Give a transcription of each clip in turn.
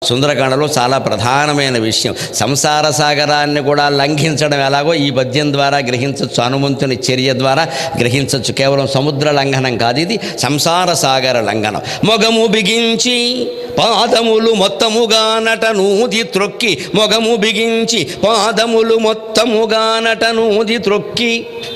సుందరకాండలో చాలా ప్రధానమైన విషయం సంసార సాగరాన్ని కూడా లంఘించడం ఎలాగో ఈ పద్యం ద్వారా గ్రహించవచ్చు హనుమంతుని చర్య ద్వారా గ్రహించవచ్చు కేవలం సముద్ర లంఘనం కాదు ఇది సంసార సాగర లంఘనం మొగము బిగించి పాదములు మొత్తముగా నటనూది త్రొక్కి మొగము బిగించి పాదములు మొత్తముగా నటనూది త్రొక్కి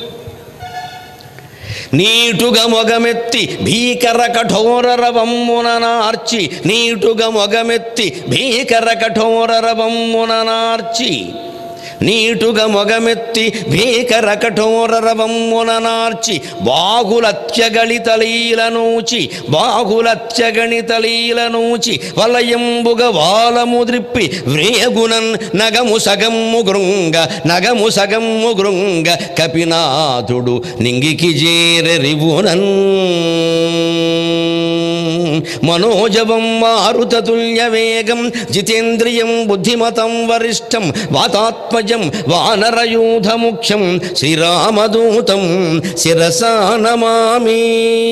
నీటుగా మొగమెత్తి భీకర కఠోర రవమ్మున నార్చి నీటుగా మొగమెత్తి భీకర కఠోర రవమ్మున నార్చి నీటుగా మొగమెత్తి భీకర కఠోర రవమ్మున నార్చి బాగులత్యగళితలీల నూచి బాగులత్యగణితలీల నూచి వలయంబుగ వాలము ద్రిప్పి వ్రేగునన్ నగము సగమ్ము గృంగ నగము సగమ్ము గృంగ కపినాథుడు నింగికి చేరరివునన్ మనోజవం మారుతతుల్య వేగం జితేంద్రియం బుద్ధిమతం వరిష్టం వాతాత్మజం వానరయూధముఖ్యం శ్రీరామదూతం శిరసా నమామి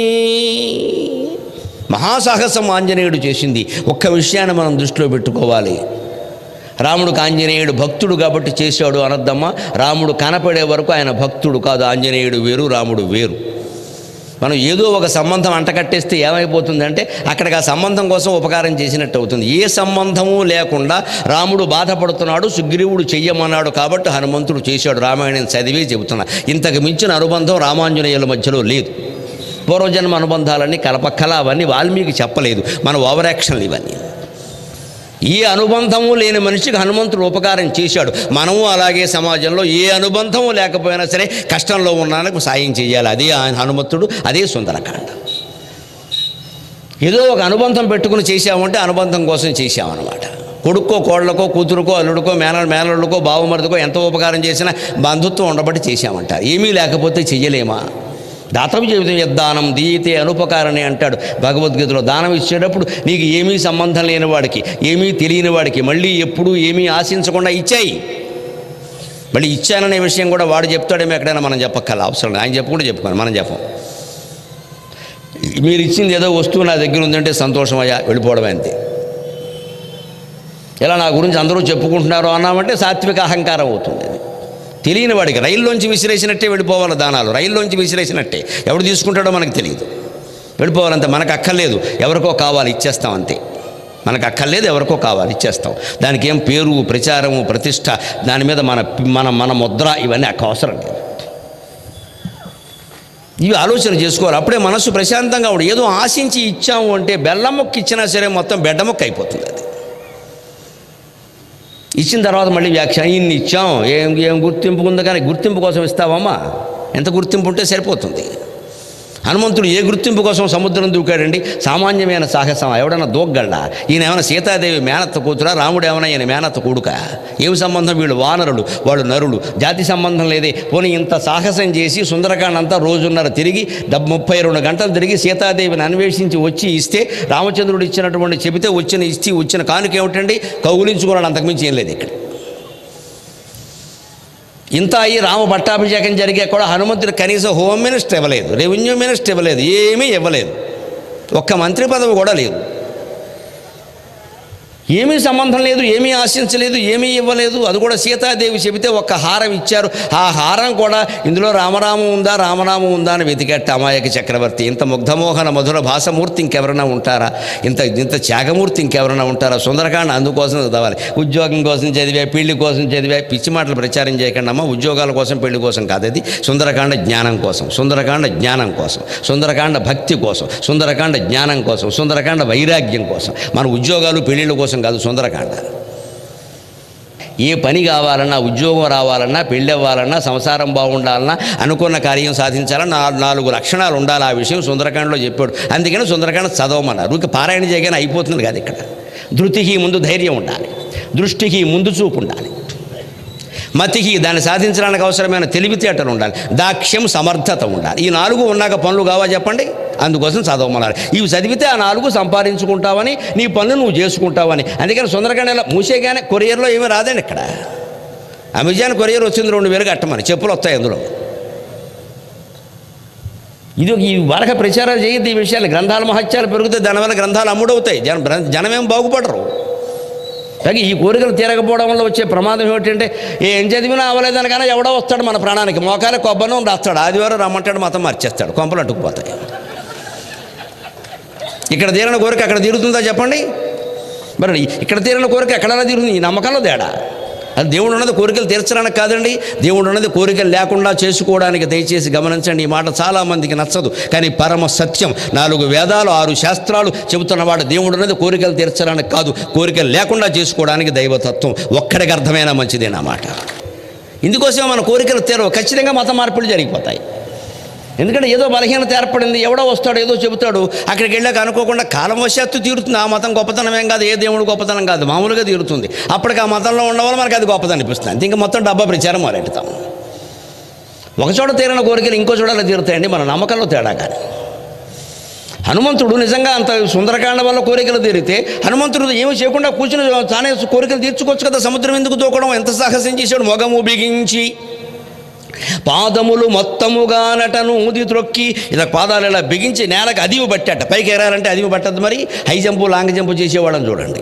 మహాసాహసం ఆంజనేయుడు చేసింది ఒక్క విషయాన్ని మనం దృష్టిలో పెట్టుకోవాలి రాముడికి ఆంజనేయుడు భక్తుడు కాబట్టి చేశాడు అనద్దమ్మ రాముడు కనపడే వరకు ఆయన భక్తుడు కాదు ఆంజనేయుడు వేరు రాముడు వేరు మనం ఏదో ఒక సంబంధం అంటకట్టేస్తే ఏమైపోతుందంటే అక్కడికి ఆ సంబంధం కోసం ఉపకారం చేసినట్టు అవుతుంది ఏ సంబంధము లేకుండా రాముడు బాధపడుతున్నాడు సుగ్రీవుడు చెయ్యమన్నాడు కాబట్టి హనుమంతుడు చేశాడు రామాయణం చదివే చెబుతున్నా ఇంతకు మించిన అనుబంధం రామాంజనేయుల మధ్యలో లేదు పూర్వజన్మ అనుబంధాలన్నీ కలపక్కల అవన్నీ వాల్మీకి చెప్పలేదు మన ఓవర్ యాక్షన్లు ఇవన్నీ ఏ అనుబంధము లేని మనిషికి హనుమంతుడు ఉపకారం చేశాడు మనము అలాగే సమాజంలో ఏ అనుబంధము లేకపోయినా సరే కష్టంలో ఉన్నానికి సాయం చేయాలి అదే ఆయన హనుమంతుడు అదే సుందరకాండ ఏదో ఒక అనుబంధం పెట్టుకుని చేశామంటే అనుబంధం కోసం చేశామన్నమాట కొడుక్కో కోళ్ళకో కూతురుకో అల్లుడికో మేన మేనల్లుకో బావమరుదుకో ఎంత ఉపకారం చేసినా బంధుత్వం ఉండబట్టి చేశామంటారు ఏమీ లేకపోతే చెయ్యలేమా దాతవ్య జీవితం యద్దానం దీయతే అనుపకారని అంటాడు భగవద్గీతలో దానం ఇచ్చేటప్పుడు నీకు ఏమీ సంబంధం లేని వాడికి ఏమీ తెలియని వాడికి మళ్ళీ ఎప్పుడూ ఏమీ ఆశించకుండా ఇచ్చాయి మళ్ళీ ఇచ్చాననే విషయం కూడా వాడు చెప్తాడేమో ఎక్కడైనా మనం చెప్పక్కల అవసరం లేదు. ఆయన చెప్పుకుంటే చెప్పుకోండి మనం చెప్పం మీరు ఇచ్చింది ఏదో వస్తువు నా దగ్గర ఉందంటే సంతోషం అయ్యా వెళ్ళిపోవడం అంతే ఇలా నా గురించి అందరూ చెప్పుకుంటున్నారు అన్నామంటే సాత్విక అహంకారం అవుతుంది అది తెలియని వాడికి రైల్లోంచి విసిరేసినట్టే వెళ్ళిపోవాలి దానాలు రైల్లోంచి విసిరేసినట్టే ఎవడు తీసుకుంటాడో మనకు తెలియదు వెళ్ళిపోవాలంతే మనకు అక్కర్లేదు ఎవరికో కావాలి ఇచ్చేస్తాం అంతే మనకు అక్కర్లేదు ఎవరికో కావాలి ఇచ్చేస్తాం దానికి ఏం పేరు ప్రచారము ప్రతిష్ట దాని మీద మన మన మన ముద్ర ఇవన్నీ అక్క అవసరం లేదు ఇవి ఆలోచన చేసుకోవాలి అప్పుడే మనసు ప్రశాంతంగా ఉండదు ఏదో ఆశించి ఇచ్చాము అంటే బెల్లం మొక్క ఇచ్చినా సరే మొత్తం బెడ్డ మొక్క అయిపోతుంది అది ఇచ్చిన తర్వాత మళ్ళీ వ్యాఖ్యానం ఇన్ని ఇచ్చాం ఏం ఏం గుర్తింపు ఉంది కానీ గుర్తింపు కోసం ఇస్తావమ్మా ఎంత గుర్తింపు ఉంటే సరిపోతుంది హనుమంతుడు ఏ గుర్తింపు కోసం సముద్రం దూకాడండి సామాన్యమైన సాహసం ఎవడన్నా దూగ్గళ్ళా ఈయన ఏమైనా సీతాదేవి మేనత్త కూతురా రాముడు ఏమైనా ఈయన మేనత్త కొడుక ఏమి సంబంధం వీళ్ళు వానరులు వాళ్ళు నరులు జాతి సంబంధం లేదే పోనీ ఇంత సాహసం చేసి సుందరకాండ అంతా రోజున్నర తిరిగి డబ్ ముప్పై రెండు గంటలు తిరిగి సీతాదేవిని అన్వేషించి వచ్చి ఇస్తే రామచంద్రుడు ఇచ్చినటువంటి చెబితే వచ్చిన ఇచ్చి వచ్చిన కానుక ఏమిటండి కౌగులించుకోవడం అంతకుమించి ఏం లేదు ఇక్కడ ఇంత అయ్యి రామ పట్టాభిషేకం జరిగే కూడా హనుమంతుడు కనీసం హోమ్ మినిస్టర్ ఇవ్వలేదు రెవెన్యూ మినిస్టర్ ఇవ్వలేదు ఏమీ ఇవ్వలేదు ఒక్క మంత్రి పదవి కూడా లేదు ఏమీ సంబంధం లేదు ఏమీ ఆశించలేదు ఏమీ ఇవ్వలేదు అది కూడా సీతాదేవి చెబితే ఒక హారం ఇచ్చారు ఆ హారం కూడా ఇందులో రామరామం ఉందా రామనామం ఉందా అని వెతికట్ట అమాయక చక్రవర్తి ఇంత ముగ్ధమోహన మధుర భాషమూర్తి ఇంకెవరైనా ఉంటారా ఇంత ఇంత త్యాగమూర్తి ఇంకెవరైనా ఉంటారా సుందరకాండ అందుకోసం చదవాలి ఉద్యోగం కోసం చదివా పెళ్లి కోసం చదివా పిచ్చి మాటలు ప్రచారం చేయకండి అమ్మ ఉద్యోగాల కోసం పెళ్లి కోసం కాదు అది సుందరకాండ జ్ఞానం కోసం సుందరకాండ జ్ఞానం కోసం సుందరకాండ భక్తి కోసం సుందరకాండ జ్ఞానం కోసం సుందరకాండ వైరాగ్యం కోసం మన ఉద్యోగాలు పెళ్ళిళ్ళ కోసం కాదు సుందరకాండ ఏ పని కావాలన్నా ఉద్యోగం రావాలన్నా పెళ్ళి అవ్వాలన్నా సంసారం బాగుండాలన్నా అనుకున్న కార్యం సాధించాలన్నా నాలుగు నాలుగు లక్షణాలు ఉండాలి ఆ విషయం సుందరకాండలో చెప్పాడు అందుకని సుందరకాండ చదవమన్నారు ఊరికే పారాయణ చేయగానే అయిపోతుంది కాదు ఇక్కడ ధృతికి ముందు ధైర్యం ఉండాలి దృష్టికి ముందు చూపు ఉండాలి మతికి దాన్ని సాధించడానికి అవసరమైన తెలివితేటలు ఉండాలి దాక్ష్యం సమర్థత ఉండాలి ఈ నాలుగు ఉన్నాక పనులు కావా చెప్పండి అందుకోసం చదవమన్నారు ఇవి చదివితే ఆ నాలుగు సంపాదించుకుంటావని నీ పనులు నువ్వు చేసుకుంటావని అందుకని సుందరకాండ ఇలా మూసేగానే కొరియర్లో ఏమీ రాదండి ఇక్కడ అమెజాన్ కొరియర్ వచ్చింది రెండు వేలు కట్టమని చెప్పులు వస్తాయి అందులో ఇది ఈ వరక ప్రచారాలు చేయొద్దు ఈ విషయాలు గ్రంథాల మహత్యాలు పెరిగితే దానివల్ల గ్రంథాలు అమ్ముడవుతాయి జన జనమేం బాగుపడరు కానీ ఈ కోరికలు తీరకపోవడం వల్ల వచ్చే ప్రమాదం ఏమిటంటే ఏం చదివినా అవ్వలేదని కానీ ఎవడో వస్తాడు మన ప్రాణానికి మోకాలే కొబ్బనం రాస్తాడు ఆదివారం రమ్మంటాడు మతం మార్చేస్తాడు కొంపలు అట్టుకుపోతాయి ఇక్కడ తీరిన కోరిక అక్కడ తీరుతుందా చెప్పండి మరి ఇక్కడ తీరిన కోరిక ఎక్కడైనా తీరుతుంది ఈ నమ్మకంలో తేడా అది దేవుడు ఉన్నది కోరికలు తీర్చడానికి కాదండి దేవుడు ఉన్నది కోరికలు లేకుండా చేసుకోవడానికి దయచేసి గమనించండి ఈ మాట చాలామందికి నచ్చదు కానీ పరమ సత్యం నాలుగు వేదాలు ఆరు శాస్త్రాలు చెబుతున్నవాడు దేవుడు ఉన్నది కోరికలు తీర్చడానికి కాదు కోరికలు లేకుండా చేసుకోవడానికి దైవతత్వం ఒక్కడికి అర్థమైనా మంచిదేనమాట ఇందుకోసమే మన కోరికలు తీరవు ఖచ్చితంగా మత మార్పులు జరిగిపోతాయి ఎందుకంటే ఏదో బలహీనత ఏర్పడింది ఎవడో వస్తాడు ఏదో చెబుతాడు అక్కడికి వెళ్ళాక అనుకోకుండా కాలం వశాత్తు తీరుతుంది ఆ మతం గొప్పతనం ఏం కాదు ఏ దేవుడు గొప్పతనం కాదు మామూలుగా తీరుతుంది అప్పటికి ఆ మతంలో ఉండవల్ల మనకు అది గొప్పతనం అనిపిస్తుంది అంతే ఇంకా మొత్తం డబ్బా ప్రచారం మొదలెడతాం ఒక చోట తీరిన కోరికలు ఇంకో చోట అలా తీరుతాయండి మన నమ్మకంలో తేడా కానీ హనుమంతుడు నిజంగా అంత సుందరకాండ వల్ల కోరికలు తీరితే హనుమంతుడు ఏమి చేయకుండా కూర్చుని తానే కోరికలు తీర్చుకోవచ్చు కదా సముద్రం ఎందుకు దూకడం ఎంత సాహసం చేశాడు మొగము బిగించి పాదములు మొత్తముగా నటను ఊది త్రొక్కి ఇలా పాదాలు ఇలా బిగించి నేలకు అదివి పట్టాట పైకి ఎరాలంటే అదివి పట్టద్దు మరి హై జంపు లాంగ్ జంపు చేసేవాళ్ళని చూడండి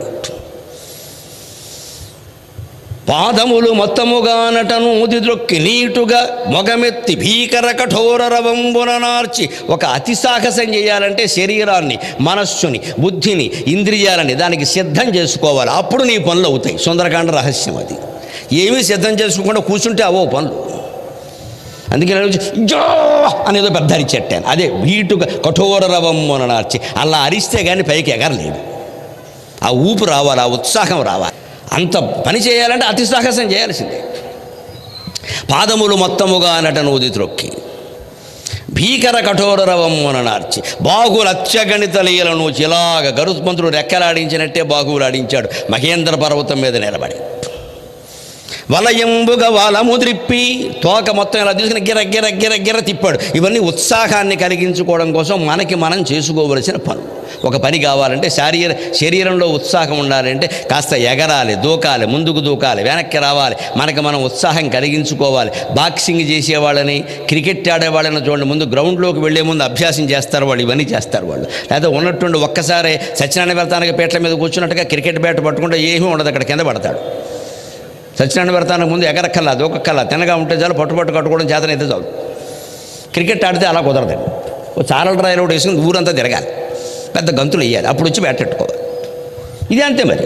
పాదములు మొత్తముగా నటను ఊది త్రొక్కి నీటుగా మొగమెత్తి భీకర కఠోర రవంబున నార్చి ఒక అతి సాహసం చేయాలంటే శరీరాన్ని మనస్సుని బుద్ధిని ఇంద్రియాలని దానికి సిద్ధం చేసుకోవాలి అప్పుడు నీ పనులు అవుతాయి సుందరకాండ రహస్యం అది ఏమీ సిద్ధం చేసుకోకుండా కూర్చుంటే అవో పనులు అందుకే నేను వచ్చి జో అనేదో పెద్ద అరిచెట్టాను అదే వీటుగా కఠోర రవం అని అరిచి అలా అరిస్తే కానీ పైకి ఎగరలేడు ఆ ఊపు రావాలి ఆ ఉత్సాహం రావాలి అంత పని చేయాలంటే అతి సాహసం చేయాల్సిందే పాదములు మొత్తముగా నటను ఉది త్రొక్కి భీకర కఠోర రవమ్మున నార్చి బాహువులు అత్యగణిత లీలను చిలాగ గరుత్మంతుడు రెక్కలాడించినట్టే బాహువులు ఆడించాడు మహేంద్ర పర్వతం మీద నిలబడి వలయంబుగా వలము త్రిప్పి తోక మొత్తం ఇలా తీసుకుని గిర గిర గిర గిర తిప్పాడు ఇవన్నీ ఉత్సాహాన్ని కలిగించుకోవడం కోసం మనకి మనం చేసుకోవలసిన పనులు ఒక పని కావాలంటే శారీర శరీరంలో ఉత్సాహం ఉండాలంటే కాస్త ఎగరాలి దూకాలి ముందుకు దూకాలి వెనక్కి రావాలి మనకి మనం ఉత్సాహం కలిగించుకోవాలి బాక్సింగ్ చేసేవాళ్ళని క్రికెట్ ఆడేవాళ్ళని చూడండి ముందు గ్రౌండ్లోకి వెళ్ళే ముందు అభ్యాసం చేస్తారు వాళ్ళు ఇవన్నీ చేస్తారు వాళ్ళు లేదా ఉన్నట్టుండి ఒక్కసారి సత్యనారాయణ వెళ్తానికి పీటల మీద కూర్చున్నట్టుగా క్రికెట్ బ్యాట్ పట్టుకుంటే ఏమీ ఉండదు అక్కడ కింద పడతాడు సత్యనారాయణ వ్రతానికి ముందు ఎగరక్కల్లా దూకక్కల్లా తినగా ఉంటే చాలు పట్టుపట్టు కట్టుకోవడం చేతనైతే చాలు క్రికెట్ ఆడితే అలా కుదరదండి ఓ చారల డ్రైవర్ ఒకటి వేసుకుని ఊరంతా తిరగాలి పెద్ద గంతులు వేయాలి అప్పుడు వచ్చి బ్యాటెట్టుకోవాలి ఇది అంతే మరి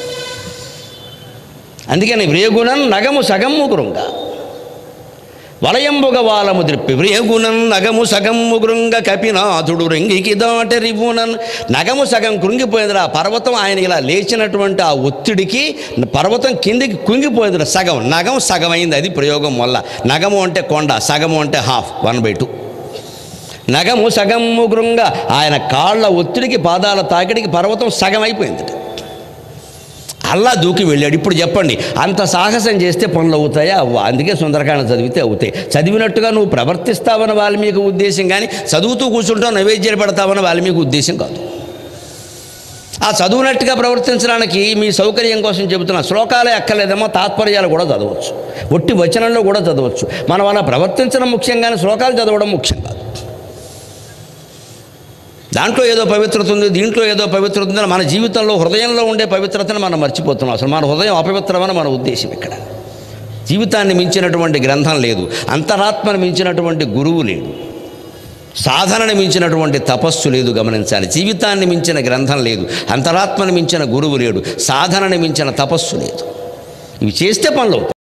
అందుకని వ్రేగుణం నగము సగము గురుంగా వలయంబుగ వాలము ద్రిప్పి వ్రేగుణం నగము సగము గృంగ కపినాథుడు రింగికి దాటరివునన్ నగము సగం కృంగిపోయిందిరా ఆ పర్వతం ఆయన ఇలా లేచినటువంటి ఆ ఒత్తిడికి పర్వతం కిందికి కుంగిపోయిందిరా సగం నగం సగం అయింది అది ప్రయోగం వల్ల నగము అంటే కొండ సగము అంటే హాఫ్ వన్ బై టూ నగము సగము గృంగ ఆయన కాళ్ళ ఒత్తిడికి పాదాల తాకిడికి పర్వతం సగం అయిపోయింది అల్లా దూకి వెళ్ళాడు ఇప్పుడు చెప్పండి అంత సాహసం చేస్తే పనులు అవుతాయా అవ్వ అందుకే సుందరకాండ చదివితే అవుతాయి చదివినట్టుగా నువ్వు ప్రవర్తిస్తావని వాల్మీకి ఉద్దేశం కానీ చదువుతూ కూర్చుంటావు నైవేద్యాలు పెడతావని వాల్మీకి ఉద్దేశం కాదు ఆ చదువునట్టుగా ప్రవర్తించడానికి మీ సౌకర్యం కోసం చెబుతున్న శ్లోకాలే అక్కర్లేదేమో తాత్పర్యాలు కూడా చదవచ్చు ఒట్టి వచనంలో కూడా చదవచ్చు మనం అలా ప్రవర్తించడం ముఖ్యం కానీ శ్లోకాలు చదవడం ముఖ్యం కాదు దాంట్లో ఏదో పవిత్రత ఉంది దీంట్లో ఏదో పవిత్రత ఉంది మన జీవితంలో హృదయంలో ఉండే పవిత్రతను మనం మర్చిపోతున్నాం అసలు మన హృదయం అపవిత్రమని మన ఉద్దేశం ఇక్కడ జీవితాన్ని మించినటువంటి గ్రంథం లేదు అంతరాత్మను మించినటువంటి గురువు లేడు సాధనని మించినటువంటి తపస్సు లేదు గమనించాలి జీవితాన్ని మించిన గ్రంథం లేదు అంతరాత్మని మించిన గురువు లేడు సాధనని మించిన తపస్సు లేదు ఇవి చేస్తే పనులు అవుతాయి.